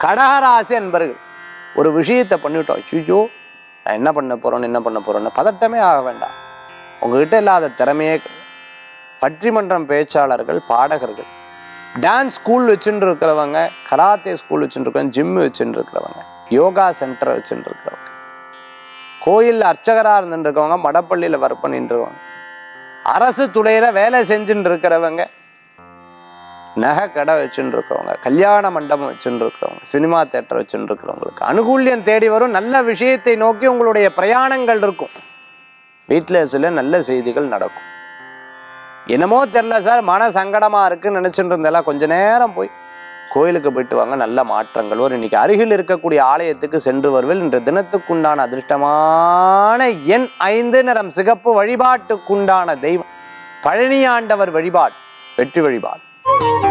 கடகராசி என்பர்கள் ஒரு விஷயத்தை பண்ணிவிட்டோம் ஐயோ நான் என்ன பண்ண போறோன்னு என்ன பண்ண போறோன்னு பதட்டமே ஆக வேண்டாம் உங்ககிட்ட இல்லாத திறமையே கிடையாது. பட்டிமன்றம் பேச்சாளர்கள் பாடகர்கள் டான்ஸ் ஸ்கூல் வச்சுட்டு இருக்கிறவங்க கராத்தே ஸ்கூல் வச்சுட்டு இருக்கிறவங்க ஜிம் வச்சுட்டு இருக்கிறவங்க யோகா சென்டர் வச்சுட்டு இருக்கிறவங்க கோயில் அர்ச்சகராக இருந்துட்டு இருக்கவங்க மடப்பள்ளியில் ஒர்க் பண்ணிட்டு இருக்கவங்க அரசு துறையில வேலை செஞ்சுட்டு இருக்கிறவங்க நகை கடை வச்சுட்டு இருக்கவங்க கல்யாண மண்டபம் வச்சுட்டு இருக்கிறவங்க சினிமா தேட்டர் வச்சுட்டு இருக்கிறவங்களுக்கு அனுகூல்யம் தேடி வரும் நல்ல விஷயத்தை நோக்கி உங்களுடைய பிரயாணங்கள் இருக்கும் வீட்டில் சில நல்ல செய்திகள் நடக்கும் என்னமோ தெரில சார் மன சங்கடமா இருக்குன்னு நினைச்சிட்டு இருந்தெல்லாம் கொஞ்ச நேரம் போய் கோயிலுக்கு போயிட்டு வாங்க நல்ல மாற்றங்கள் வரும் இன்னைக்கு அருகில் இருக்கக்கூடிய ஆலயத்துக்கு சென்று வருவேன் இன்று தினத்துக்குண்டான அதிர்ஷ்டமான எண் ஐந்து நிறம் சிகப்பு வழிபாட்டுக்குண்டான தெய்வம் பழனியாண்டவர் வழிபாடு வெற்றி வழிபாடு